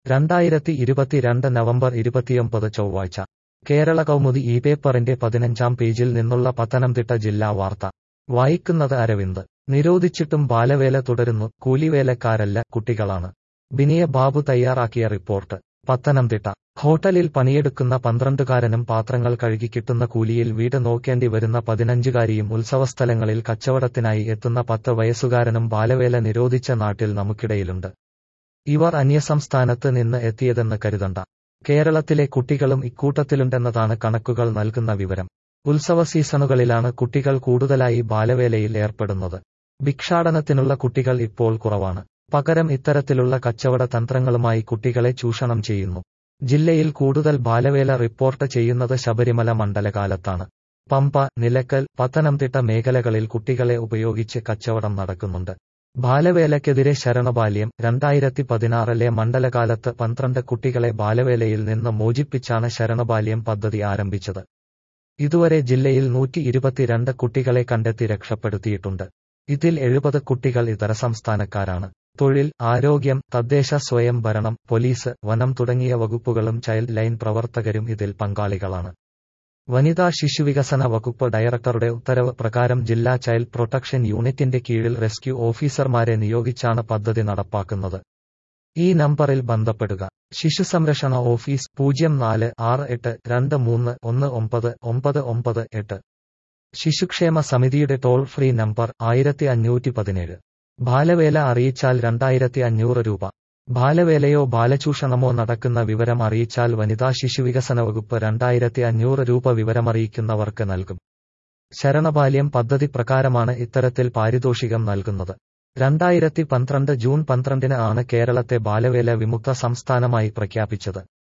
രണ്ടായിരത്തി ഇരുപത്തിരണ്ട് നവംബർ ഇരുപത്തിയൊമ്പത് ചൊവ്വാഴ്ച കേരള കൗമുദി ഈ പേപ്പറിന്റെ പതിനഞ്ചാം പേജിൽ നിന്നുള്ള പത്തനംതിട്ട ജില്ലാ വാർത്ത വായിക്കുന്നത് അരവിന്ദ് നിരോധിച്ചിട്ടും ബാലവേല തുടരുന്നു കൂലിവേലക്കാരല്ല കുട്ടികളാണ് ബിനിയ ബാബു തയ്യാറാക്കിയ റിപ്പോർട്ട് പത്തനംതിട്ട ഹോട്ടലിൽ പണിയെടുക്കുന്ന പന്ത്രണ്ടുകാരനും പാത്രങ്ങൾ കഴുകി കിട്ടുന്ന കൂലിയിൽ വീട് നോക്കേണ്ടി വരുന്ന പതിനഞ്ചുകാരിയും ഉത്സവസ്ഥലങ്ങളിൽ കച്ചവടത്തിനായി എത്തുന്ന പത്ത് വയസ്സുകാരനും ബാലവേല നിരോധിച്ച നാട്ടിൽ നമുക്കിടയിലുണ്ട് ഇവർ അന്യസംസ്ഥാനത്ത് നിന്ന് എത്തിയതെന്ന് കരുതണ്ട കേരളത്തിലെ കുട്ടികളും ഇക്കൂട്ടത്തിലുണ്ടെന്നതാണ് കണക്കുകൾ നൽകുന്ന വിവരം ഉത്സവ സീസണുകളിലാണ് കുട്ടികൾ കൂടുതലായി ബാലവേലയിൽ ഏർപ്പെടുന്നത് ഭിക്ഷാടനത്തിനുള്ള കുട്ടികൾ ഇപ്പോൾ കുറവാണ് പകരം ഇത്തരത്തിലുള്ള കച്ചവട തന്ത്രങ്ങളുമായി കുട്ടികളെ ചൂഷണം ചെയ്യുന്നു ജില്ലയിൽ കൂടുതൽ ബാലവേല റിപ്പോർട്ട് ചെയ്യുന്നത് ശബരിമല മണ്ഡലകാലത്താണ് പമ്പ നിലക്കൽ പത്തനംതിട്ട മേഖലകളിൽ കുട്ടികളെ ഉപയോഗിച്ച് കച്ചവടം നടക്കുന്നുണ്ട് ബാലവേലയ്ക്കെതിരെ ശരണബാല്യം രണ്ടായിരത്തി പതിനാറിലെ മണ്ഡലകാലത്ത് പന്ത്രണ്ട് കുട്ടികളെ ബാലവേലയിൽ നിന്ന് മോചിപ്പിച്ചാണ് ശരണബാല്യം പദ്ധതി ആരംഭിച്ചത് ഇതുവരെ ജില്ലയിൽ നൂറ്റി ഇരുപത്തിരണ്ട് കുട്ടികളെ കണ്ടെത്തി രക്ഷപ്പെടുത്തിയിട്ടുണ്ട് ഇതിൽ എഴുപത് കുട്ടികൾ ഇതര സംസ്ഥാനക്കാരാണ് തൊഴിൽ ആരോഗ്യം തദ്ദേശ സ്വയം ഭരണം പോലീസ് വനം തുടങ്ങിയ വകുപ്പുകളും ചൈൽഡ് ലൈൻ പ്രവർത്തകരും ഇതിൽ പങ്കാളികളാണ് വനിതാ ശിശുവികസന വകുപ്പ് ഡയറക്ടറുടെ ഉത്തരവ് പ്രകാരം ജില്ലാ ചൈൽഡ് പ്രൊട്ടക്ഷൻ യൂണിറ്റിന്റെ കീഴിൽ റെസ്ക്യൂ ഓഫീസർമാരെ നിയോഗിച്ചാണ് പദ്ധതി നടപ്പാക്കുന്നത് ഈ നമ്പറിൽ ബന്ധപ്പെടുക ശിശു സംരക്ഷണ ഓഫീസ് പൂജ്യം നാല് ആറ് എട്ട് രണ്ട് മൂന്ന് ഒന്ന് ഒമ്പത് ഒമ്പത് ഒമ്പത് എട്ട് ശിശുക്ഷേമ സമിതിയുടെ ടോൾ ഫ്രീ നമ്പർ ആയിരത്തി അഞ്ഞൂറ്റി പതിനേഴ് ബാലവേല അറിയിച്ചാൽ രണ്ടായിരത്തി അഞ്ഞൂറ് രൂപ ബാലവേലയോ ബാലചൂഷണമോ നടക്കുന്ന വിവരം അറിയിച്ചാൽ വനിതാ ശിശുവികസന വകുപ്പ് രണ്ടായിരത്തി അഞ്ഞൂറ് രൂപ വിവരമറിയിക്കുന്നവർക്ക് നൽകും ശരണബാല്യം പദ്ധതി പ്രകാരമാണ് ഇത്തരത്തിൽ പാരിതോഷികം നൽകുന്നത് രണ്ടായിരത്തി പന്ത്രണ്ട് ജൂൺ പന്ത്രണ്ടിന് ആണ് കേരളത്തെ ബാലവേല വിമുക്ത സംസ്ഥാനമായി പ്രഖ്യാപിച്ചത്